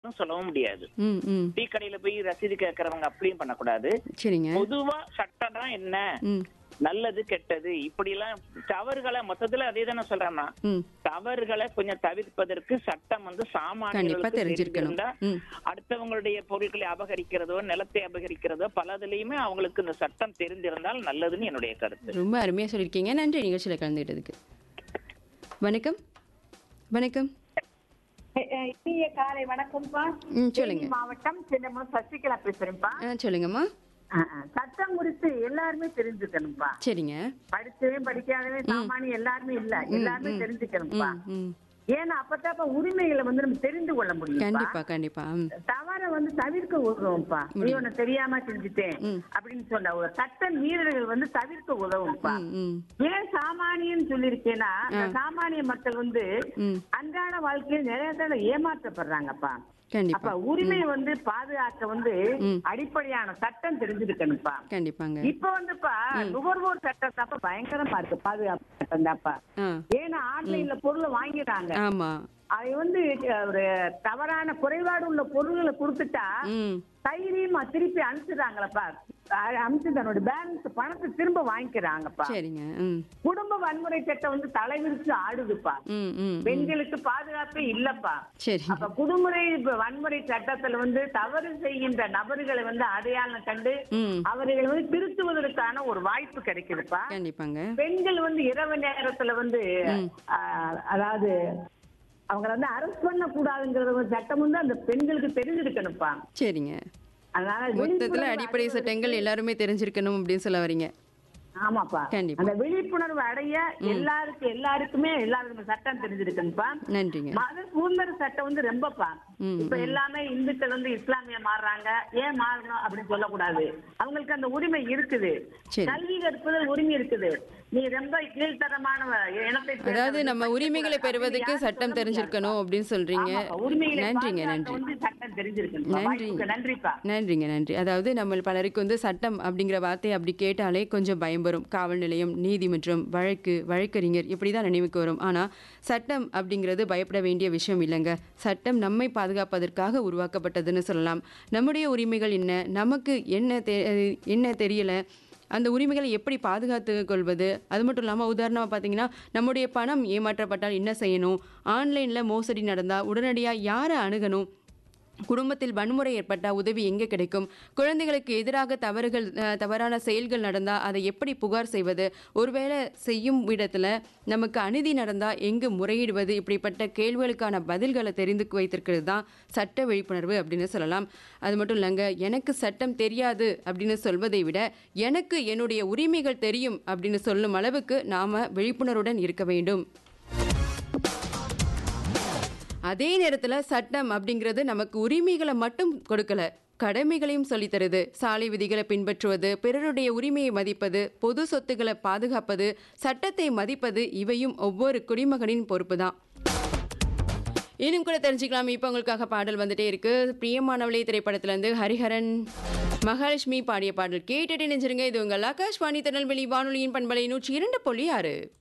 பண்ணக்கூடாதுன்னு சொல்லவும் முடியாது ம் ம் டீ கடையில போய் ரசீது கேட்கறவங்க அப்படியும் பண்ணக்கூடாது சரிங்க பொதுவா சட்டம்னா என்ன ம் நல்லது கெட்டது இப்படி எல்லாம் தவறுகளை மொத்தத்துல அதே தானே சொல்றேன்னா ம் தவறுகளை கொஞ்சம் தவிர்ப்பதற்கு சட்டம் வந்து கண்டிப்பா சாமானியர்களுக்கு தெரிஞ்சிருக்கணும். தெரிஞ்சிருந்தா ம். அடுத்தவங்களுடைய பொருட்களை அபகரிக்கிறதோ நிலத்தை அபகரிக்கிறதோ பலதுலயுமே அவங்களுக்கு இந்த சட்டம் தெரிந்திருந்தால் நல்லதுன்னு என்னுடைய கருத்து ரொம்ப அருமையாக சொல்லியிருக்கீங்க நன்றி நிகழ்ச்சியில் கலந்துக்கிட்டதுக்கு வணக்கம் வணக்கம் இனிய காலை வணக்கம்ப்பா ம் சொல்லுங்க தேனி மாவட்டம் சின்னமன் சசிகலா பேசுறேன்ப்பா ஆ சொல்லுங்கம்மா ஆ, ஆ. சட்டம் குறித்து எல்லாருமே தெரிஞ்சுக்கணும்ப்பா சரிங்க படிச்சவன் படிக்காதவன் சாமானியம் எல்லாருமே இல்ல எல்லாருமே தெரிஞ்சுக்கணும்ப்பா ம் ம் ஏன்னா அப்பதான்ப்பா உரிமைகளை வந்து நம்ம தெரிந்து கொள்ள முடியும் கண்டிப்பா கண்டிப்பா ம் தவற வந்து தவிர்க்க உதவும்ப்பா நீ உன்னை தெரியாம செஞ்சுட்டேன் அப்படின்னு சொன்ன ஒரு சட்ட மீறல்கள் வந்து தவிர்க்க உதவும்ப்பா ம் ம் ஏன் சாமானியன்னு சொல்லியிருக்கேன்னா அந்த சாமானிய மக்கள் வந்து ம். அன்றாட வாழ்க்கையில் நிறைய தடவை ஏமாற்றப்படுறாங்கப்பா கண்டிப்பா அப்ப உரிமை வந்து பாதுகாக்க வந்து அடிப்படையான சட்டம் தெரிஞ்சிருக்கணும்ப்பா கண்டிப்பாங்க இப்ப வந்துப்பா நுகர்வோர் சட்டம் தாப்பா பயங்கரமா இருக்கு பாதுகாப்பு சட்டம் தாப்பா ஆ ஏன்னா ஆன்லைன்ல பொருளை வாங்கிடுறாங்க ஆமா அதை வந்து அஹ், ஒரு தவறான குறைபாடு உள்ள பொருள்களை கொடுத்துட்டா ம் தைரியமா திருப்பி அனுப்பிச்சுறாங்களப்பா அனுப்பிச்சு தன்னோட பேலன்ஸ் பணத்தை திரும்ப வாங்கிக்கிறாங்கப்பா சரிங்க ம் குடும்ப வன்முறை சட்டம் வந்து தலைவிரிச்சு ஆடுதுப்பா ம் ம் பெண்களுக்கு பாதுகாப்பே இல்லப்பா சரி அப்ப குடுமுறை இப்ப வன்முறை சட்டத்துல வந்து தவறு செய்கின்ற நபர்களை வந்து அடையாளம் கண்டு ம் அவர்களை வந்து திருத்துவதற்கான ஒரு வாய்ப்பு கிடைக்குதுப்பா கண்டிப்பாங்க பெண்கள் வந்து இரவு நேரத்துல வந்து ஆஹ், அதாவது அவங்கள வந்து அரெஸ்ட் பண்ண கூடாதுங்கிற ஒரு சட்டம் வந்து அந்த பெண்களுக்கு தெரிஞ்சிருக்கணும்ப்பா சரிங்க அதனால மொத்தத்துல விழிப்புணர்வு அடிப்படை சட்டங்கள் எல்லாருமே தெரிஞ்சிருக்கணும் அப்படின்னு சொல்ல வரீங்க ஆமாப்பா கண்டிப்பா. அந்த விழிப்புணர்வு அடைய எல்லாருக்கும் எல்லாருக்குமே எல்லாருக்குமே சட்டம் தெரிஞ்சிருக்குப்பா நன்றிங்க மத சுதந்திர சட்டம் வந்து ரொம்பப்பா ம், இப்ப எல்லாமே இந்துக்கள் வந்து இஸ்லாமிய மாறுறாங்க ஏன் மாறணும் அப்படின்னு சொல்லக்கூடாது அவங்களுக்கு அந்த உரிமை இருக்குது சரி. கல்வி கற்பதில் உரிமை இருக்குது நீ ரொம்ப கீழ்த்தரமான இனத்தை சேர்ந்தவன் அதாவது நம்ம படிக்க உரிமைகளை கூடாது. பெறுவதற்கு யாரும் சட்டம் சொல்ல தெரிஞ்சிருக்கணும் அப்படின்னு சொல்றீங்க ஆமாப்பா, உரிமைகளை நன்றிங்க பாதுகாக்க நன்றி வந்து சட்டம் தெரிஞ்சிருக்கணும் நன்றி. வாய்ப்புக்கு நன்றிப்பா நன்றிங்க நன்றி அதாவது நம்ம பலருக்கு வந்து சட்டம் அப்படிங்கிற வார்த்தை அப்படி கேட்டாலே கொஞ்சம் பயம் வரும் காவல் நிலையம் நீதிமன்றம் வழக்கு வழக்கறிஞர் இப்படி தான் நினைவுக்கு வரும் ஆனால் சட்டம் அப்படிங்கிறது பயப்பட வேண்டிய விஷயம் இல்லைங்க சட்டம் நம்மை பாதுகாப்பதற்காக உருவாக்கப்பட்டதுன்னு சொல்லலாம் நம்முடைய உரிமைகள் என்ன நமக்கு என்ன தெ என்ன தெரியல அந்த உரிமைகளை எப்படி பாதுகாத்து கொள்வது அது மட்டும் இல்லாமல் உதாரணமாக பார்த்தீங்கன்னா நம்முடைய பணம் ஏமாற்றப்பட்டால் என்ன செய்யணும் ஆன்லைனில் மோசடி நடந்தால் உடனடியாக யாரை அணுகணும் குடும்பத்தில் வன்முறை ஏற்பட்டால் உதவி எங்கே கிடைக்கும் குழந்தைகளுக்கு எதிராக தவறுகள் அஹ், தவறான செயல்கள் நடந்தால் அதை எப்படி புகார் செய்வது ஒருவேளை செய்யும் இடத்துல நமக்கு அநீதி நடந்தால் எங்கு முறையிடுவது இப்படிப்பட்ட கேள்விகளுக்கான பதில்களை தெரிந்து வைத்திருக்கிறது தான் சட்ட விழிப்புணர்வு அப்படின்னு சொல்லலாம் அது மட்டும் இல்லைங்க எனக்கு சட்டம் தெரியாது அப்படின்னு சொல்வதை விட எனக்கு என்னுடைய உரிமைகள் தெரியும் அப்படின்னு சொல்லும் அளவுக்கு நாம விழிப்புணர்வுடன் இருக்க வேண்டும் அதே நேரத்தில் சட்டம் அப்படிங்கிறது நமக்கு உரிமைகளை மட்டும் கொடுக்கல கடமைகளையும் சொல்லித் தருது சாலை விதிகளை பின்பற்றுவது பிறருடைய உரிமையை மதிப்பது பொது சொத்துக்களை பாதுகாப்பது சட்டத்தை மதிப்பது இவையும் ஒவ்வொரு குடிமகனின் பொறுப்பு தான் இன்னும் கூட தெரிஞ்சுக்கலாம் இப்போ உங்களுக்காக பாடல் வந்துட்டே இருக்கு பிரியமானவளே திரைப்படத்திலிருந்து ஹரிஹரன் மகாலட்சுமி பாடிய பாடல் கேட்டுட்டு நினைச்சிருங்க இது உங்கள் ஆகாஷ்வாணி திருநெல்வேலி வானொலியின் பண்பலை நூற்றி இரண்டு புள்ளி ஆறு